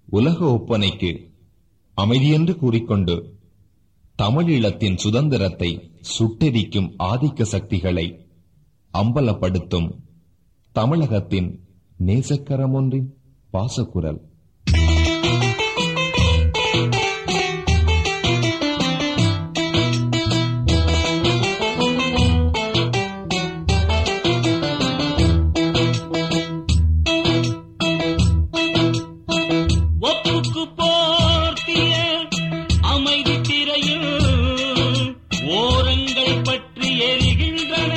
உலக ஒப்பனைக்கு அமைதியென்று கூறிக்கொண்டு தமிழீழத்தின் சுதந்திரத்தை சுட்டெரிக்கும் ஆதிக்க சக்திகளை அம்பலப்படுத்தும் தமிழகத்தின் நேசக்கரம் ஒன்றின் பாசக்குரல் ஒப்புக்கு போர்த்திய அமைதி திரையில் ஓரங்கள் பற்றி எரிகின்றன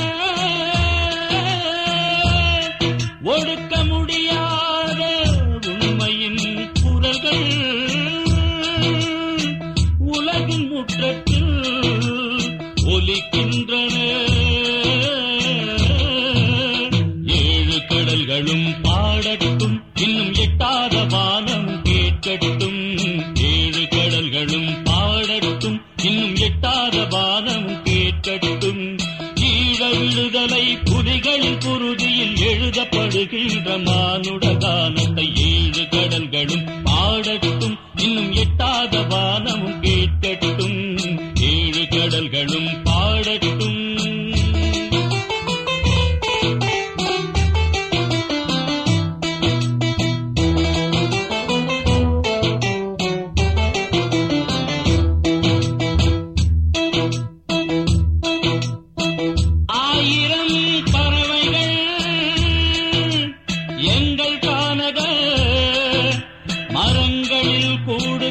ஒடுக்க முடியாத உண்மையின் குரல்கள் உலகின் முற்றத்தில் ஒலிக்கின்றன ஏழு கடல்களும் பாடட்டும் இன்னும் எட்டாத வானம் கேட்கட்டும் ஏழு கடல்களும் பாடட்டும் இன்னும் எட்டாத வானம் கேட்கட்டும் ஈழ விடுதலை புலிகளின் குருதியில் எழுதப்படுகின்ற மானுட கானத்தை ஏழு கடல்களும் பாடட்டும் இன்னும் எட்டாத வானமும் கேட்கட்டும் ஏழு கடல்களும் பாடட்டும் ஆயிரம் பறவைகள் எங்கள் கானக மரங்களில் கூடு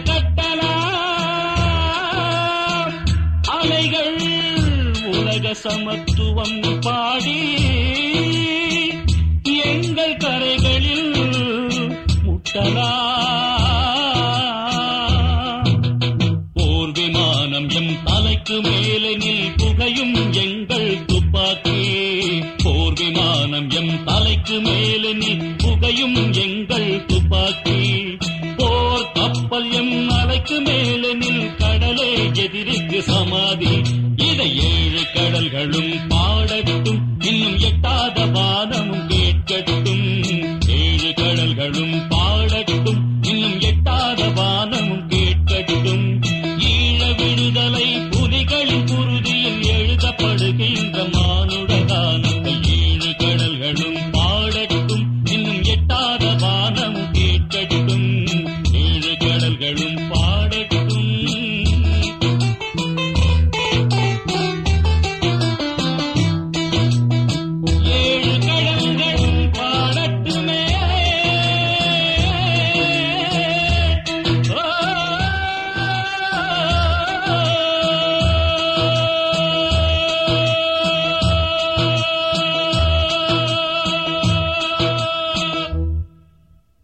கட்டலாம் அலைகள் உலக சமத்துவம் பாடி எங்கள் கரைகளில் முட்டலாம் போர் விமானம் எம் தலைக்கு மேலெனில் புகையும் எங்கள் துப்பாக்கி போர் விமானம் எம் தலைக்கு மேலெனில் புகையும் எங்கள் துப்பாக்கி போர் கப்பல் எம் அலைக்கு மேலெனில் கடலே எதிரிக்கு சமாதி